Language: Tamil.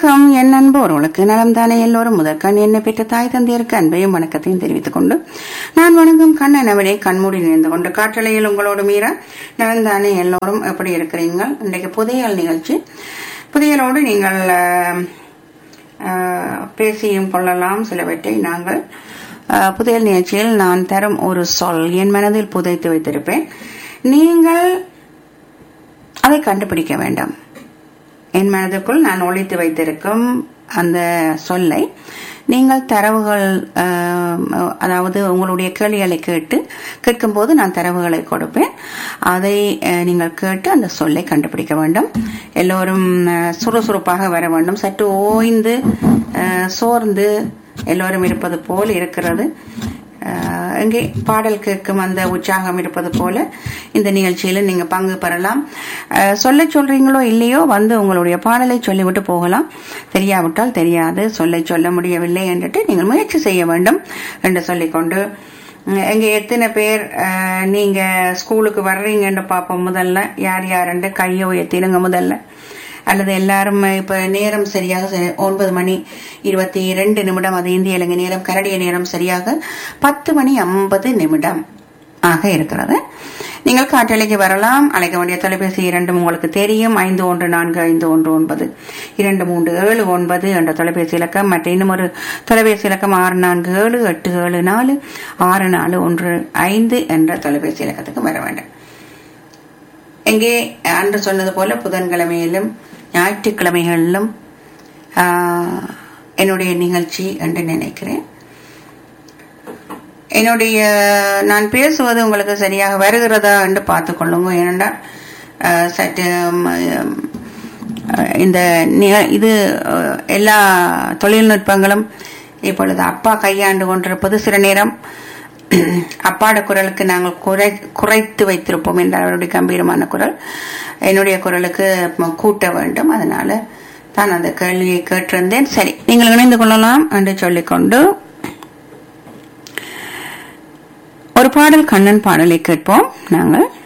வணக்கம் என் அன்போர்களுக்கு நலம் தானே எல்லோரும் முதற்கண் என்னை பெற்ற தாய் தந்தையருக்கு அன்பையும் வணக்கத்தையும் தெரிவித்துக் கொண்டு நான் வணங்கும் கண்ணன் அவனை கண்மூடி நினைந்து கொண்டு காற்றலையில் உங்களோடு மீற நலம் தானே எல்லோரும் எப்படி இருக்கிறீர்கள் இன்றைக்கு புதையல் நிகழ்ச்சி புதையலோடு நீங்கள் அஹ், அஹ், பேசியும் கொள்ளலாம் சிலவற்றை நாங்கள் அஹ், புதையல் நிகழ்ச்சியில் நான் தரும் ஒரு சொல் என் மனதில் புதைத்து வைத்திருப்பேன் நீங்கள் அதை கண்டுபிடிக்க வேண்டாம் என் மனதுக்குள் நான் ஒழித்து வைத்திருக்கும் அந்த சொல்லை நீங்கள் தரவுகள் ஆஹ், அதாவது உங்களுடைய கேள்விகளை கேட்டு கேட்கும்போது நான் தரவுகளை கொடுப்பேன் அதை ஆஹ், நீங்கள் கேட்டு அந்த சொல்லை கண்டுபிடிக்க வேண்டும் எல்லோரும் ஆஹ், சுறுசுறுப்பாக வர வேண்டும் சற்று ஓய்ந்து ஆஹ், சோர்ந்து எல்லோரும் இருப்பது போல் இருக்கிறது ஆஹ் இங்கே பாடல் கேட்கும் அந்த உற்சாகம் இருப்பது போல இந்த நிகழ்ச்சியில நீங்க பங்கு பெறலாம் ஆஹ் சொல்ல சொல்றீங்களோ இல்லையோ வந்து உங்களுடைய பாடலை சொல்லிவிட்டு போகலாம் தெரியாவிட்டால் தெரியாது சொல்லை சொல்ல முடியவில்லை என்றுட்டு நீங்கள் முயற்சி செய்ய வேண்டும் என்று சொல்லிக்கொண்டு உம், இங்க எத்தனை பேர் ஆஹ், நீங்க ஸ்கூலுக்கு வர்றீங்கன்னு பார்ப்போம் முதல்ல யார் யாருன்னு கையை உயர்த்திடுங்க முதல்ல அல்லது எல்லாரும் இப்ப நேரம் சரியாக ச- ஒன்பது மணி இருபத்தி இரண்டு நிமிடம் அது இந்திய இலங்கை நேரம் கரடிய நேரம் சரியாக பத்து மணி ஐம்பது நிமிடம் ஆக இருக்கிறது நீங்கள் காற்றலைக்கு வரலாம் அழைக்க வேண்டிய தொலைபேசி இரண்டும் உங்களுக்கு தெரியும் ஐந்து ஒன்று நான்கு ஐந்து ஒன்று ஒன்பது இரண்டு மூன்று ஏழு ஒன்பது என்ற தொலைபேசி இலக்கம் மற்ற இன்னும் ஒரு தொலைபேசி இலக்கம் ஆறு நான்கு ஏழு எட்டு ஏழு நாலு ஆறு நாலு ஒன்று ஐந்து என்ற தொலைபேசி இலக்கத்துக்கு வர வேண்டும் எங்கே அன்று சொன்னது போல புதன்கிழமையிலும் ஞாயிற்றுக்கிழமைகளிலும் ஆஹ், என்னுடைய நிகழ்ச்சி என்று நினைக்கிறேன் என்னுடைய நான் பேசுவது உங்களுக்கு சரியாக வருகிறதா என்று பார்த்துக் கொள்ளுங்க ஏனென்றால் ஆஹ், சற்று ம், ஆஹ், இந்த நி- இது ஆஹ், எல்லா தொழில்நுட்பங்களும் இப்பொழுது அப்பா கையாண்டு கொண்டிருப்பது சில நேரம் அப்பாட குரலுக்கு நாங்கள் குறை குறைத்து வைத்திருப்போம் என்றால் அவருடைய கம்பீரமான குரல் என்னுடைய குரலுக்கு ம- கூட்ட வேண்டும் அதனால தான் அந்த கேள்வியை கேட்டிருந்தேன் சரி நீங்கள் இணைந்து கொள்ளலாம் என்று சொல்லிக்கொண்டு ஒரு பாடல் கண்ணன் பாடலை கேட்போம் நாங்கள்